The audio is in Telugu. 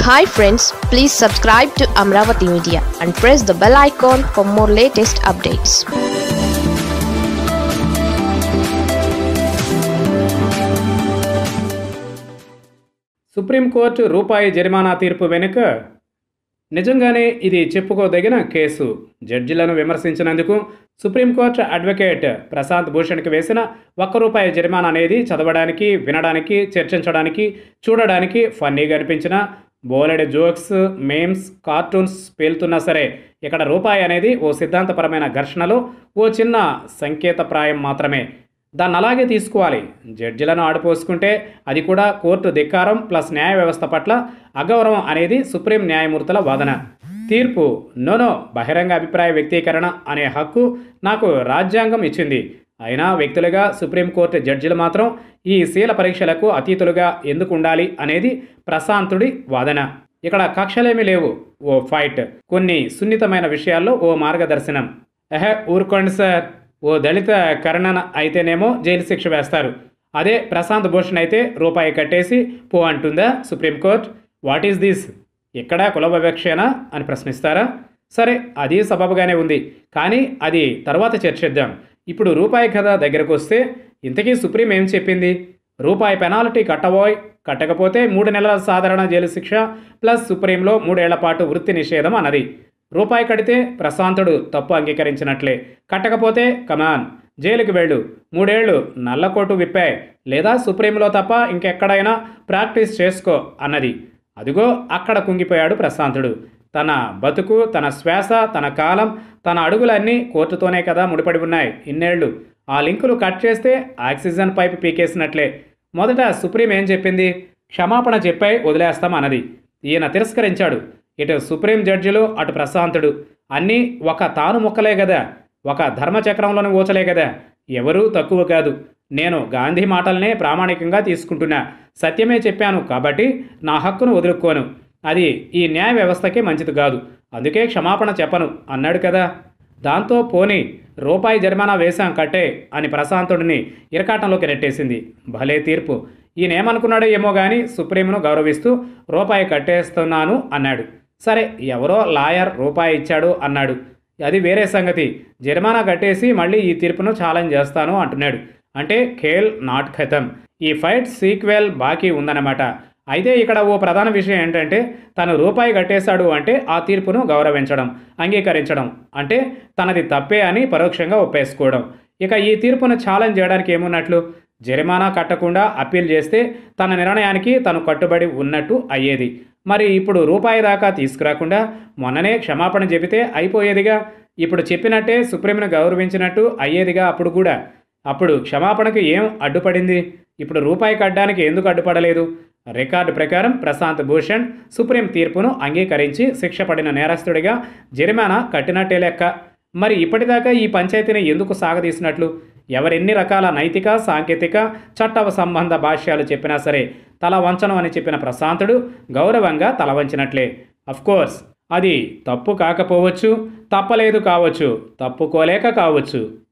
hi friends please subscribe to Amaravati media and press the bell icon for more latest updates supreme court రూపాయి జరిమానా తీర్పు వెనుక నిజంగానే ఇది చెప్పుకోదగిన కేసు జడ్జిలను విమర్శించినందుకు సుప్రీంకోర్టు అడ్వకేట్ ప్రశాంత్ భూషణ్కి వేసిన ఒక్క రూపాయి జరిమానా అనేది చదవడానికి వినడానికి చర్చించడానికి చూడడానికి ఫన్నీగా అనిపించిన బోలెడ్ జోక్స్ మేమ్స్ కార్టూన్స్ పేలుతున్నా సరే ఇక్కడ రూపాయి అనేది ఓ సిద్ధాంతపరమైన ఘర్షణలో ఓ చిన్న సంకేతప్రాయం మాత్రమే దాన్ని అలాగే తీసుకోవాలి జడ్జిలను ఆడిపోసుకుంటే అది కూడా కోర్టు ధిక్కారం ప్లస్ న్యాయ వ్యవస్థ పట్ల అగౌరవం అనేది సుప్రీం న్యాయమూర్తుల వాదన తీర్పు నోనో బహిరంగ అభిప్రాయ వ్యక్తీకరణ అనే హక్కు నాకు రాజ్యాంగం ఇచ్చింది అయినా వ్యక్తులుగా సుప్రీంకోర్టు జడ్జిలు మాత్రం ఈ శీల పరీక్షలకు అతీతులుగా ఎందుకు ఉండాలి అనేది ప్రశాంతుడి వాదన ఇక్కడ కక్షలేమీ లేవు ఓ ఫైట్ కొన్ని సున్నితమైన విషయాల్లో ఓ మార్గదర్శనం ఎహె ఊరుకోండి సార్ ఓ దళిత కరణన అయితేనేమో జైలు శిక్ష వేస్తారు అదే ప్రశాంత్ భూషణ్ అయితే రూపాయి కట్టేసి పో అంటుందా సుప్రీంకోర్టు వాట్ ఈస్ దిస్ ఇక్కడ కుల వివక్షేనా అని ప్రశ్నిస్తారా సరే అది సబబుగానే ఉంది కానీ అది తర్వాత చర్చిద్దాం ఇప్పుడు రూపాయి కథ దగ్గరకు వస్తే ఇంతకీ సుప్రీం ఏం చెప్పింది రూపాయి పెనాల్టీ కట్టబోయ్ కట్టకపోతే మూడు నెలల సాధారణ జైలు శిక్ష ప్లస్ సుప్రీంలో మూడేళ్ల పాటు వృత్తి నిషేధం అన్నది రూపాయి కడితే ప్రశాంతుడు తప్పు అంగీకరించినట్లే కట్టకపోతే కమాన్ జైలుకి వెళ్ళు మూడేళ్లు నల్లకోటు విప్పాయి లేదా సుప్రీంలో తప్ప ఇంకెక్కడైనా ప్రాక్టీస్ చేసుకో అన్నది అదిగో అక్కడ కుంగిపోయాడు ప్రశాంతుడు తన బతుకు తన శ్వాస తన కాలం తన అడుగులన్నీ కోర్టుతోనే కదా ముడిపడి ఉన్నాయి ఇన్నేళ్లు ఆ లింకులు కట్ చేస్తే ఆక్సిజన్ పైప్ పీకేసినట్లే మొదట సుప్రీం ఏం చెప్పింది క్షమాపణ చెప్పై వదిలేస్తాం అన్నది ఈయన తిరస్కరించాడు ఇటు సుప్రీం జడ్జిలు అటు ప్రశాంతుడు అన్నీ ఒక తాను మొక్కలే కదా ఒక ధర్మచక్రంలోని ఊచలే కదా ఎవరూ తక్కువ కాదు నేను గాంధీ మాటలనే ప్రామాణికంగా తీసుకుంటున్నా సత్యమే చెప్పాను కాబట్టి నా హక్కును వదులుకోను అది ఈ న్యాయ వ్యవస్థకే మంచిది కాదు అందుకే క్షమాపణ చెప్పను అన్నాడు కదా దాంతో పోనీ రూపాయి జరిమానా వేశాం కట్టే అని ప్రశాంతుడిని ఇరకాటంలోకి నెట్టేసింది భలే తీర్పు ఈయనేమనుకున్నాడో ఏమో కానీ సుప్రీంను గౌరవిస్తూ రూపాయి కట్టేస్తున్నాను అన్నాడు సరే ఎవరో లాయర్ రూపాయి ఇచ్చాడు అన్నాడు అది వేరే సంగతి జరిమానా కట్టేసి మళ్ళీ ఈ తీర్పును ఛాలెంజ్ చేస్తాను అంటున్నాడు అంటే ఖేల్ నాట్ ఖతం ఈ ఫైట్ సీక్వెల్ బాకీ ఉందన్నమాట అయితే ఇక్కడ ఓ ప్రధాన విషయం ఏంటంటే తను రూపాయి కట్టేశాడు అంటే ఆ తీర్పును గౌరవించడం అంగీకరించడం అంటే తనది తప్పే అని పరోక్షంగా ఒప్పేసుకోవడం ఇక ఈ తీర్పును ఛాలెంజ్ చేయడానికి ఏమున్నట్లు జరిమానా కట్టకుండా అప్పీల్ చేస్తే తన నిర్ణయానికి తను కట్టుబడి ఉన్నట్టు అయ్యేది మరి ఇప్పుడు రూపాయి దాకా తీసుకురాకుండా మొన్ననే క్షమాపణ చెబితే అయిపోయేదిగా ఇప్పుడు చెప్పినట్టే సుప్రీంను గౌరవించినట్టు అయ్యేదిగా అప్పుడు కూడా అప్పుడు క్షమాపణకు ఏం అడ్డుపడింది ఇప్పుడు రూపాయి కట్టడానికి ఎందుకు అడ్డుపడలేదు రికార్డు ప్రకారం ప్రశాంత్ భూషణ్ సుప్రీం తీర్పును అంగీకరించి శిక్ష పడిన నేరస్తుడిగా జరిమానా కట్టినట్టే లెక్క మరి ఇప్పటిదాకా ఈ పంచాయతీని ఎందుకు సాగదీసినట్లు ఎవరెన్ని రకాల నైతిక సాంకేతిక చట్టవ సంబంధ భాష్యాలు చెప్పినా సరే తల వంచను అని చెప్పిన ప్రశాంతుడు గౌరవంగా తల వంచినట్లే కోర్స్ అది తప్పు కాకపోవచ్చు తప్పలేదు కావచ్చు తప్పుకోలేక కావచ్చు